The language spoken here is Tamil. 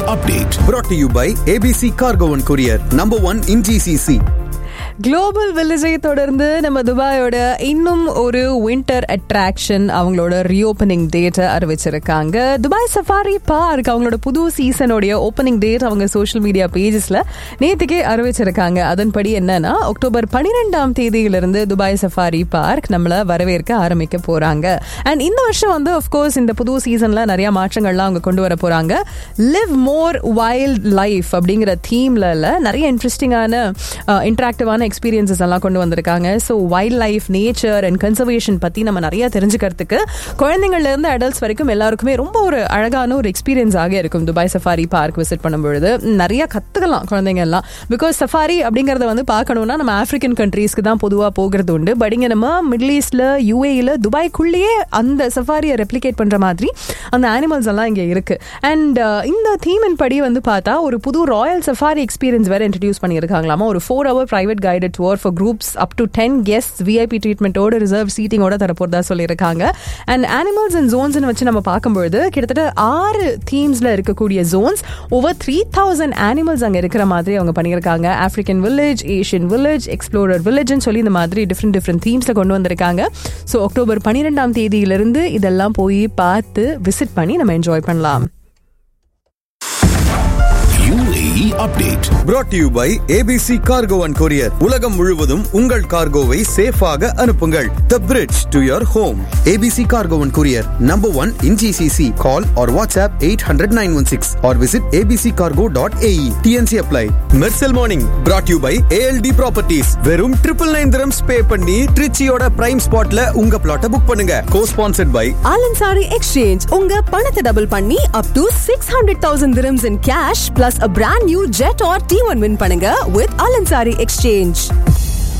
update. brought to you by ABC Cargo and Courier, number one in GCC. Global வில்லேஜை தொடர்ந்து நம்ம துபாயோட இன்னும் ஒரு வின்டர் அட்ராக்ஷன் அவங்களோட ரீஓப்பனிங் டேட்டை அறிவிச்சிருக்காங்க துபாய் சஃபாரி பார்க் அவங்களோட புது சீசனுடைய ஓப்பனிங் டேட் அவங்க சோஷியல் மீடியா பேஜஸ்ல நேற்றுக்கே அறிவிச்சிருக்காங்க அதன்படி என்னன்னா அக்டோபர் பனிரெண்டாம் தேதியிலிருந்து துபாய் சஃபாரி பார்க் நம்மள வரவேற்க ஆரம்பிக்க போறாங்க அண்ட் இந்த வருஷம் வந்து அஃப்கோர்ஸ் இந்த புது சீசன்ல நிறைய மாற்றங்கள்லாம் அவங்க கொண்டு வர போறாங்க லிவ் மோர் வைல்ட் லைஃப் அப்படிங்கிற தீம்ல நிறைய இன்ட்ரெஸ்டிங்கான இன்ட்ராக்டிவான எக்ஸ்பீரியன்சஸ் எல்லாம் கொண்டு வந்திருக்காங்க so wild life nature and conservation பற்றி நம்ம நிறைய தெரிஞ்சுக்கிறதுக்கு குழந்தைங்கள்ல இருந்து அடல்ட்ஸ் வரைக்கும் எல்லாருக்குமே ரொம்ப ஒரு அழகான ஒரு எக்ஸ்பீரியன்ஸாக இருக்கும் துபாய் சஃபாரி பார்க் விசிட் பண்ணும்பொழுது நிறைய கற்றுக்கலாம் குழந்தைங்க எல்லாம் பிகாஸ் சஃபாரி அப்படிங்கிறத வந்து பார்க்கணும்னா நம்ம ஆஃப்ரிக்கன் கண்ட்ரீஸ்க்கு தான் பொதுவாக போகிறது உண்டு பட் இங்கே நம்ம மிடில் ஈஸ்டில் யூஏயில் துபாய்க்குள்ளேயே அந்த சஃபாரியை ரெப்ளிகேட் பண்ணுற மாதிரி அந்த அனிமல்ஸ் எல்லாம் இங்கே இருக்கு அண்ட் இந்த தீமின் படி வந்து பார்த்தா ஒரு புது ராயல் சஃபாரி எக்ஸ்பீரியன்ஸ் வேற இன்ட்ரடியூஸ் பண்ணியிருக்காங்களாமா ஒரு four hour private guided tour for groups up to ten guest VIP ட்ரீட்மெண்ட்டோட ரிசர்வ் சீட்டிங்கோட தரப்போறதா சொல்லியிருக்காங்க அண்ட் அனிமல்ஸ் அண்ட் ஜோன்ஸ்னு வச்சு நம்ம பார்க்கும்பொழுது கிட்டத்தட்ட ஆறு தீம்ஸ்ல இருக்கக்கூடிய zones over three thousand animals அங்கே இருக்கிற மாதிரி அவங்க பண்ணியிருக்காங்க African village Asian village explorer வில்லேஜ்னு சொல்லி இந்த மாதிரி டிஃப்ரெண்ட் டிஃப்ரெண்ட் தீம்ஸ்ல கொண்டு வந்திருக்காங்க ஸோ அக்டோபர் பன்னிரெண்டாம் தேதியிலிருந்து இதெல்லாம் போய் பார்த்து விசிட் பண்ணி நம்ம என்ஜாய் பண்ணலாம் UAE update. brought to you by ABC Cargo and Courier. உலகம் முழுவதும் உங்கள் கார்கோவை சேஃபாக அனுப்புங்கள் The bridge to your home. ABC Cargo and Courier, number one in GCC. Call or WhatsApp 800-916 or visit abccargo.ae. TNC apply. Mersal Morning, brought to you by ALD Properties. வெறும் ட்ரிபிள் நைன் திரம்ஸ் பே பண்ணி ட்ரிச்சியோட பிரைம் ஸ்பாட்ல உங்க பிளாட்டை புக் பண்ணுங்க co-sponsored by ஆலன்சாரி எக்ஸ்சேஞ்ச் உங்க பணத்தை டபுள் பண்ணி up to six hundred thousand dirhams in cash plus a brand new Jetour T one win பண்ணுங்க வித் ஆலன்சாரி எக்ஸ்சேஞ்ச்